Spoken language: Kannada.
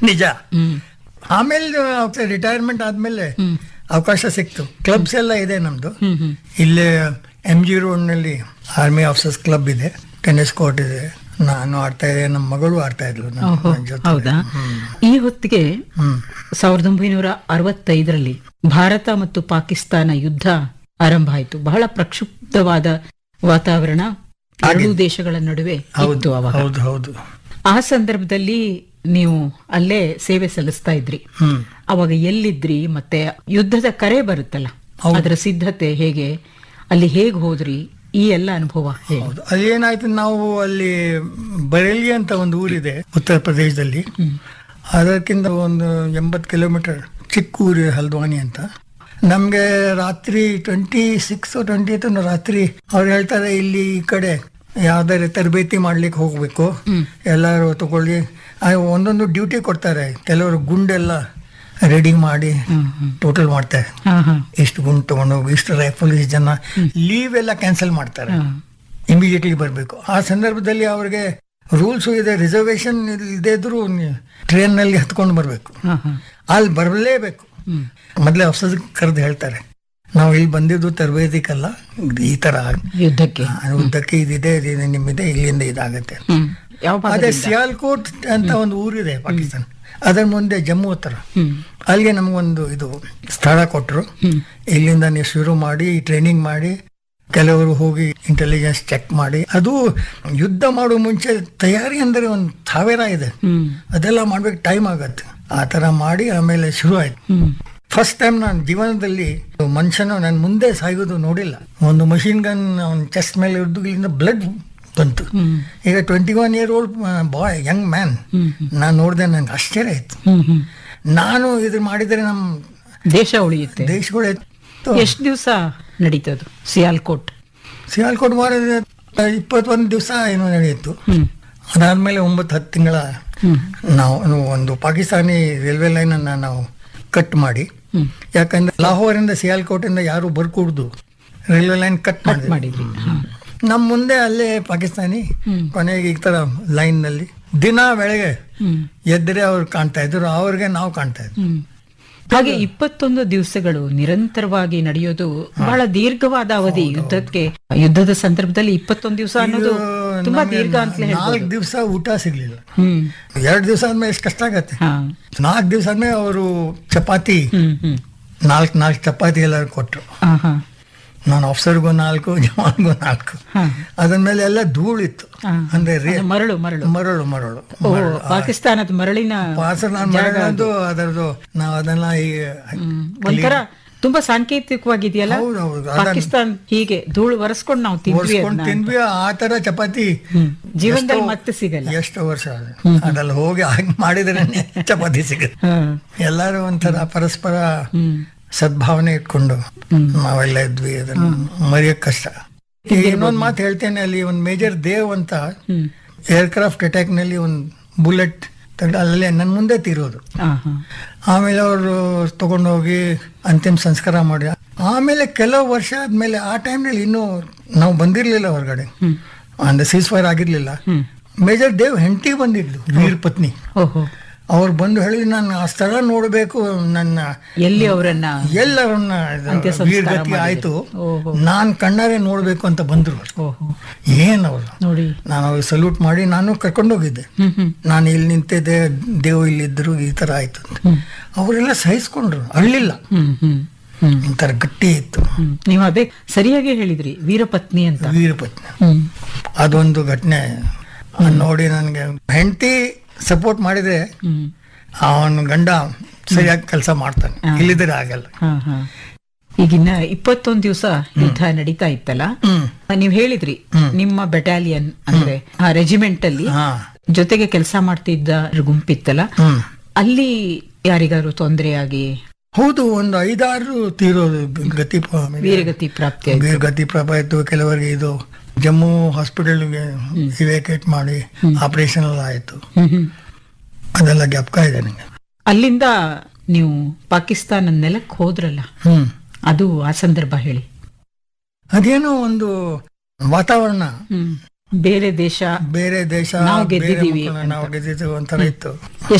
ನಿಜ ಹ್ಮ್ ಆಮೇಲೆ ರಿಟೈರ್ಮೆಂಟ್ ಆದ್ಮೇಲೆ ಅವಕಾಶ ಸಿಕ್ತು ಕ್ಲಬ್ಸ್ ಎಲ್ಲ ಇದೆ ನಮ್ದು ಹ್ಮ್ ಹ್ಮ್ ಇಲ್ಲೇ ಎಂ ಜಿ ರೋಡ್ನಲ್ಲಿ ಆರ್ಮಿ ಆಫೀಸರ್ಸ್ ಕ್ಲಬ್ ಇದೆ ಟೆನ್ನಿಸ್ ಕೋರ್ಟ್ ಇದೆ ನಾನು ಆಡ್ತಾ ಇದ್ದೆ ನಮ್ಮ ಮಗಳು ಆಡ್ತಾ ಇದ್ಲು ನನ್ನ- ಓಹೋ ನನ್ನ ಜೊತೆ. ಹೌದಾ ಈ ಹೊತ್ತಿಗೆ ಹ್ಮ್ ಸಾವಿರದ ಒಂಬೈನೂರ ಅರವತ್ತೈದರಲ್ಲಿ ಭಾರತ ಮತ್ತು ಪಾಕಿಸ್ತಾನ ಯುದ್ಧ ಆರಂಭ ಆಯಿತು ಬಹಳ ಪ್ರಕ್ಷುಬ್ಧವಾದ ವಾತಾವರಣ ಎರಡೂ ದೇಶಗಳ ನಡುವೆ ಇತ್ತು ಹೌದು ಅವಾಗ ಹೌದು ಹೌದು ಆ ಸಂದರ್ಭದಲ್ಲಿ ನೀವು ಅಲ್ಲೇ ಸೇವೆ ಸಲ್ಲಿಸ್ತಾ ಇದ್ರಿ ಹ್ಮ್ ಅವಾಗ ಎಲ್ಲಿದ್ರಿ ಮತ್ತೆ ಯುದ್ಧದ ಕರೆ ಬರುತ್ತಲ್ಲ ಅದರ ಸಿದ್ಧತೆ ಹೇಗೆ ಅಲ್ಲಿ ಹೇಗ್ ಹೋದ್ರಿ ಈ ಎಲ್ಲ ಅನುಭವ ಹೇಳಿ ಹೌದು ಅಲ್ಲಿ ಏನಾಯ್ತು ನಾವು ಅಲ್ಲಿ ಬರೇಲಿ ಅಂತ ಒಂದು ಊರಿದೆ ಉತ್ತರ ಪ್ರದೇಶದಲ್ಲಿ ಅದಕ್ಕಿಂತ ಒಂದು ಎಂಬತ್ತು ಕಿಲೋಮೀಟರ್ ಚಿಕ್ಕ ಊರು ಹಲ್ದ್ವಾನಿ ಅಂತ ನಮಗೆ ರಾತ್ರಿ ಟ್ವೆಂಟಿ ಸಿಕ್ಸ್ ಟ್ವೆಂಟಿ ರಾತ್ರಿ ಅವ್ರು ಹೇಳ್ತಾರೆ ಇಲ್ಲಿ ಈ ಕಡೆ ಯಾವ್ದಾರ ತರಬೇತಿ ಮಾಡ್ಲಿಕ್ಕೆ ಹೋಗ್ಬೇಕು ಎಲ್ಲರೂ ತಗೊಳ್ಳಿ ಆ, ಒಂದೊಂದು ಡ್ಯೂಟಿ ಕೊಡ್ತಾರೆ ಕೆಲವರು ಗುಂಡೆಲ್ಲ ರೆಡಿ ಮಾಡಿ ಹ್ಮ್ ಹ್ಮ್ ಟೋಟಲ್ ಮಾಡ್ತಾರೆ ಹಾ ಹಾ ಇಷ್ಟು ಗುಂಡು ತಗೊಂಡು ಹೋಗಿ ಇಷ್ಟು ರೈಫಲ್ ಇಷ್ಟು ಜನ ಲೀವ್ ಎಲ್ಲ ಕ್ಯಾನ್ಸಲ್ ಮಾಡ್ತಾರೆ ಹಾ. ಇಮಿಡಿಯೇಟ್ಲಿ ಬರಬೇಕು ಆ ಸಂದರ್ಭದಲ್ಲಿ ಅವ್ರಿಗೆ ರೂಲ್ಸ್ ಇದೆ ರಿಸರ್ವೇಶನ್ ಇಲ್ಲದೆ ಇದ್ರು ಟ್ರೈನ್ ನಲ್ಲಿ ಹತ್ಕೊಂಡು ಬರಬೇಕು ಹಾ ಹಾ ಅಲ್ಲಿ ಬರಲೇಬೇಕು ಹ್ಮ್ ಮೊದಲೇ ಅಫ್ಸರ್ ಕರೆದು ಹೇಳ್ತಾರೆ ನಾವು ಇಲ್ಲಿ ಬಂದಿದ್ದು ತರಬೇತಿಕಲ್ಲ ಈ ತರ ಯುದ್ಧಕ್ಕೆ ಆ, ಉದ್ದಕ್ಕೆ ಇದಿದೆ ಇದಿದೆ ನಿಮ್ಮಿದೆ ಇಲ್ಲಿಂದ ಇದಾಗತ್ತೆ ಹ್ಮ್ ಯಾವ ಅದೇ ಭಾಗದಿಂದ? ಸಿಯಾಲ್ಕೋಟ್ ಅಂತ ಒಂದು ಊರಿದೆ ಪಾಕಿಸ್ತಾನ ಅದರ ಮುಂದೆ ಜಮ್ಮು ಹತ್ರ ಹ್ಮ್ ಅಲ್ಲಿಗೆ ನಮಗೊಂದು ಇದು ಸ್ಥಳ ಕೊಟ್ಟರು ಹ್ಮ್ ಇಲ್ಲಿಂದ ನೀವು ಶುರು ಮಾಡಿ ಟ್ರೈನಿಂಗ್ ಮಾಡಿ ಕೆಲವರು ಹೋಗಿ ಇಂಟೆಲಿಜೆನ್ಸ್ ಚೆಕ್ ಮಾಡಿ ಅದು ಯುದ್ಧ ಮಾಡೋ ಮುಂಚೆ ತಯಾರಿ ಅಂದರೆ ಒಂದು ಸಾವಿರ ಇದೆ ಹ್ಮ್ ಅದೆಲ್ಲ ಮಾಡ್ಬೇಕು ಟೈಮ್ ಆಗತ್ತೆ ಆ ಥರ ಮಾಡಿ ಆಮೇಲೆ ಶುರು ಆಯ್ತು ಹ್ಮ್ ಫಸ್ಟ್ ಟೈಮ್ ನಾನು ಜೀವನದಲ್ಲಿ ಮನುಷ್ಯನ ನಾನು ಮುಂದೆ ಸಾಯೋದು ನೋಡಿಲ್ಲ ಒಂದು ಮಷಿನ್ ಗನ್ ಅವನ ಚೆಸ್ಟ್ ಮೇಲೆ ಇದ್ದು ಇಲ್ಲಿಂದ ಬ್ಲಡ್ ಬಂತು ಹ್ಮ್ ಈಗ twenty one year old boy young man ಹ್ಮ್ ನಾನು ನೋಡಿದೆ ನಂಗೆ ಆಶ್ಚರ್ಯ ಆಯ್ತು ಹ್ಮ್ ಹ್ಮ್ ನಾನು ಇದು ಮಾಡಿದರೆ ನಮ್ಮ ದೇಶ ಉಳಿಯುತ್ತೆ ದೇಶಗಳು ಎಷ್ಟು ದಿವಸ ನಡೀತದು ಸಿಯಾಲ್ಕೋಟ್ ಸಿಯಾಲ್ಕೋಟ್ ವಾರದ ಇಪ್ಪತ್ತೊಂದು ದಿವಸ ಏನೋ ನಡೆಯಿತು ಹ್ಮ್ ಅದಾದ್ಮೇಲೆ ಒಂಬತ್ತು ಹತ್ತು ತಿಂಗಳ ಹ್ಮ್ ನಾವು ಒಂದು ಪಾಕಿಸ್ತಾನಿ ರೈಲ್ವೆ ಲೈನ್ ಅನ್ನ ನಾವು ಕಟ್ ಮಾಡಿ ಹ್ಮ್ ಯಾಕಂದ್ರೆ ಲಾಹೋರಿಂದ ಸಿಯಾಲ್ಕೋಟಿಂದ ಯಾರು ಬರ್ಕೂಡ್ದು ರೈಲ್ವೆ ಲೈನ್ ಕಟ್ ಕಟ್ ಮಾಡಿ ಮಾಡಿದ್ರಿ ಹಾ. ನಮ್ಮ ಮುಂದೆ ಅಲ್ಲೇ ಪಾಕಿಸ್ತಾನಿ ಹ್ಮ್. ಕೊನೆಗೆ ಈ ತರ ಲೈನ್ ನಲ್ಲಿ ದಿನ ಬೆಳಗ್ಗೆ ಹ್ಮ್ ಎದ್ದರೆ ಅವ್ರು ಕಾಣ್ತಾ ಇದ್ರು ಅವ್ರಿಗೆ ನಾವು ಕಾಣ್ತಾ ಇದ್ವಿ ಹ್ಮ್ ಹಾಗೆ ಇಪ್ಪತ್ತೊಂದು ದಿವಸಗಳು ನಿರಂತರವಾಗಿ ನಡೆಯೋದು ಬಹಳ ದೀರ್ಘವಾದ ಅವಧಿ ಯುದ್ಧಕ್ಕೆ ಯುದ್ಧದ ಸಂದರ್ಭದಲ್ಲಿ ಇಪ್ಪತ್ತೊಂದು ದಿವಸ ಅನ್ನೋದು ಇದು ತುಂಬಾ ನಮ್ಗೆ ದೀರ್ಘ ಅಂತ ನಾಲ್ಕು ಹೇಳ್ಬೋದು ದಿವಸ ಊಟ ಸಿಗ್ಲಿಲ್ಲ ಹ್ಮ್ ಎರಡು ದಿವಸ ಆದ್ಮೇಲೆ ಎಷ್ಟು ಕಷ್ಟ ಆಗತ್ತೆ ಹಾ ನಾಲ್ಕು ದಿವಸ ಆದ್ಮೇಲೆ ಅವರು ಚಪಾತಿ ಹ್ಮ್ ಹ್ಮ್ ನಾಲ್ಕು ನಾಲ್ಕು ಚಪಾತಿ ಎಲ್ಲರೂ ಕೊಟ್ರು ಹಾ ಹಾ ನಾನು ಆಫೀಸರ್ಗೂ ನಾಲ್ಕು ಜವಾನ್ಗೂ ನಾಲ್ಕು ಹಾ ಅದ್ರ ಮೇಲೆ ಎಲ್ಲ ಧೂಳಿತ್ತು ಹಾ. ಅಂದ್ರೆ ರೇ- ಅದು ಮರಳು ಮರಳು ಮರಳು ಮರಳು ಓ ಪಾಕಿಸ್ತಾನದ ಮರಳಿನ ಪಾಸ ನಾನು ಮರಳದು ಅದರದ್ದು ನಾವು ಅದನ್ನ ಈ ಹ್ಮ್. ಒಂಥರ ತುಂಬಾ ಸಾಂಕೇತಿಕವಾಗಿದೆಯಲ್ಲ ಹೌದು ಹೌದು ಅದನ್ನ ಪಾಕಿಸ್ತಾನ್ ಹೀಗೆ ಧೂಳು ಒರೆಸ್ಕೊಂಡು ನಾವು ತಿಂದ್ವಿ ಒರ್ಸ್ಕೊಂಡ್ ಅದನ್ನ ತಿಂದ್ವಿ ಆ ತರ ಚಪಾತಿ ಹ್ಮ್. ಜೀವನದಲ್ಲಿ ಎಷ್ಟೋ- ಮತ್ತೆ ಸಿಗಲ್ಲ ಎಷ್ಟು ವರ್ಷ ಆಗಿದೆ ಅದ್ರಲ್ಲಿ ಹೋಗಿ ಹಾಗೆ ಮಾಡಿದ್ರೆ ಚಪಾತಿ ಸಿಗುತ್ತೆ ಹಾ. ಎಲ್ಲರೂ ಒಂಥರ ಪರಸ್ಪರ ಹ್ಮ್ ಸದ್ಭಾವನೆ ಇಟ್ಕೊಂಡು ಹ್ಮ್. ನಾವೆಲ್ಲ ಇದ್ವಿ ಅದನ್ನ ಮರೆಯಕ್ ಕಷ್ಟ ಈಗ ಇನ್ನೊಂದ್ ಮಾತು ಹೇಳ್ತೇನೆ ಅಲ್ಲಿ ಒಂದು ಮೇಜರ್ ದೇವ್ ಅಂತ ಹ್ಮ್ ಏರ್ಕ್ರಾಫ್ಟ್ ಅಟ್ಯಾಕ್ ನಲ್ಲಿ ಒಂದು ಬುಲೆಟ್ ಅಲ್ಲೇ ನನ್ನ ಮುಂದೆ ತೀರೋದು ಹಾ ಹಾ ಆಮೇಲೆ ಅವರು ತಗೊಂಡೋಗಿ ಅಂತಿಮ ಸಂಸ್ಕಾರ ಮಾಡಿ ಆಮೇಲೆ ಕೆಲವು ವರ್ಷ ಆದ್ಮೇಲೆ ಆ ಟೈಮ್ನಲ್ಲಿ ಇನ್ನೂ ನಾವು ಬಂದಿರ್ಲಿಲ್ಲ ಹೊರಗಡೆ ಹ್ಮ್ ಅಂದ್ರೆ ಸೀಸ್ ಫೈರ್ ಆಗಿರ್ಲಿಲ್ಲ ಹ್ಮ್ ಮೇಜರ್ ದೇವ್ ಹೆಂಡತಿ ಬಂದಿದ್ಲು ವೀರ್ ಪತ್ನಿ ಓಹೋ ಅವ್ರು ಬಂದು ಹೇಳಿ ನಾನು ಆ ಸ್ಥಳ ನೋಡಬೇಕು ನನ್ನ ಎಲ್ಲಿ ಅವರನ್ನ ಎಲ್ಲರನ್ನ ಇದು ಅಂತ್ಯ ಸಂಸ್ಕಾರ ವೀರ್ಗತಿ ಮಾಡಿದ್ರು. ಆಯ್ತು ಓಹೋ. ನಾನ್ ಕಣ್ಣಾರೆ ನೋಡ್ಬೇಕು ಅಂತ ಬಂದ್ರು ಓಹೋ ಏನ್ ಅವರು ನೋಡಿ ನಾನು ಅವ್ರಿಗೆ ಸಲ್ಯೂಟ್ ಮಾಡಿ ನಾನು ಕರ್ಕೊಂಡೋಗಿದ್ದೆ ಹ್ಮ್ ಹ್ಮ್ ನಾನು ಇಲ್ಲಿ ನಿಂತಿದ್ದೆ ದೇವ್ ಇಲ್ಲಿದ್ರು ಈ ತರ ಆಯ್ತು ಅಂತ ಹ್ಮ್ ಅವರೆಲ್ಲ ಸಹಿಸ್ಕೊಂಡ್ರು ಅಳ್ಳಿಲ್ಲ ಹ್ಮ್ ಹ್ಮ್ ಹ್ಮ್ ಒಂಥರ ಗಟ್ಟಿ ಇತ್ತು ಹ್ಮ್. ನೀವು ಅದೇ ಸರಿಯಾಗಿ ಹೇಳಿದ್ರಿ ವೀರಪತ್ನಿ ಅಂತ ವೀರಪತ್ನಿ ಹ್ಮ್ ಅದೊಂದು ಘಟನೆ ಅದ್ ನೋಡಿ ನನಗೆ ಹೆಂಡತಿ ಸಪೋರ್ಟ್ ಮಾಡಿದ್ರೆ ಹ್ಮ್ ಅವನ ಗಂಡ ಸರಿಯಾಗಿ ಕೆಲಸ ಮಾಡ್ತಾನೆ ಇಲ್ಲಿದ್ರೆ ಆಗಲ್ಲ ಹಾ ಹಾ ಈಗಿನ್ನ ಇಪ್ಪತ್ತೊಂದು ದಿವಸ ಯುದ್ಧ ನಡೀತಾ ಇತ್ತಲ್ಲ ಹ್ಮ್ ನೀವ್ ಹೇಳಿದ್ರಿ ನಿಮ್ಮ ಬೆಟಾಲಿಯನ್ ಅಂದ್ರೆ ಆ ರೆಜಿಮೆಂಟ್ ಅಲ್ಲಿ ಹಾ ಜೊತೆಗೆ ಕೆಲಸ ಮಾಡ್ತಿದ್ದ ಗುಂಪಿತ್ತಲ್ಲ ಹ್ಮ್ ಅಲ್ಲಿ ಯಾರಿಗಾದ್ರು ತೊಂದರೆ ಆಗಿ ಹೌದು ಒಂದು ಐದಾರು ತೀರೋದು ಗತಿ ಪ- ವೀರಗತಿ ಪ್ರಾಪ್ತಿ ಆಯ್ತು ಬೇರೆ ಗತಿ ಪ್ರಭ ಆಯ್ತು ಕೆಲವರಿಗೆ ಇದು ಜಮ್ಮು ಹಾಸ್ಪಿಟಲ್ಗೆ ಇವ್ಯಾಕ್ಯುಯೇಟ್ ಮಾಡಿ ಆಪರೇಷನ್ ಎಲ್ಲ ಆಯ್ತು ಹ್ಮ್ ಹ್ಮ್. ಅದೆಲ್ಲ ಜ್ಞಾಪಕ ಇದೆ ನನಗೆ ಅಲ್ಲಿಂದ ನೀವು ಪಾಕಿಸ್ತಾನ ನೆಲಕ್ಕೆ ಹೋದ್ರಲ್ಲ ಹ್ಮ್ ಅದು ಆ ಸಂದರ್ಭ ಹೇಳಿ ಅದೇನೋ ಒಂದು ವಾತಾವರಣ ಹ್ಮ್ ಬೇರೆ ದೇಶ ಬೇರೆ ದೇಶ ನಾವು ಬೇರೆ ಗೆದ್ದಿದ್ದೀವಿ ಮಕ್ಕಳು, ನಾವು ಗೆದ್ದಿದ್ದೀವಿ ಒಂಥರ ಇತ್ತು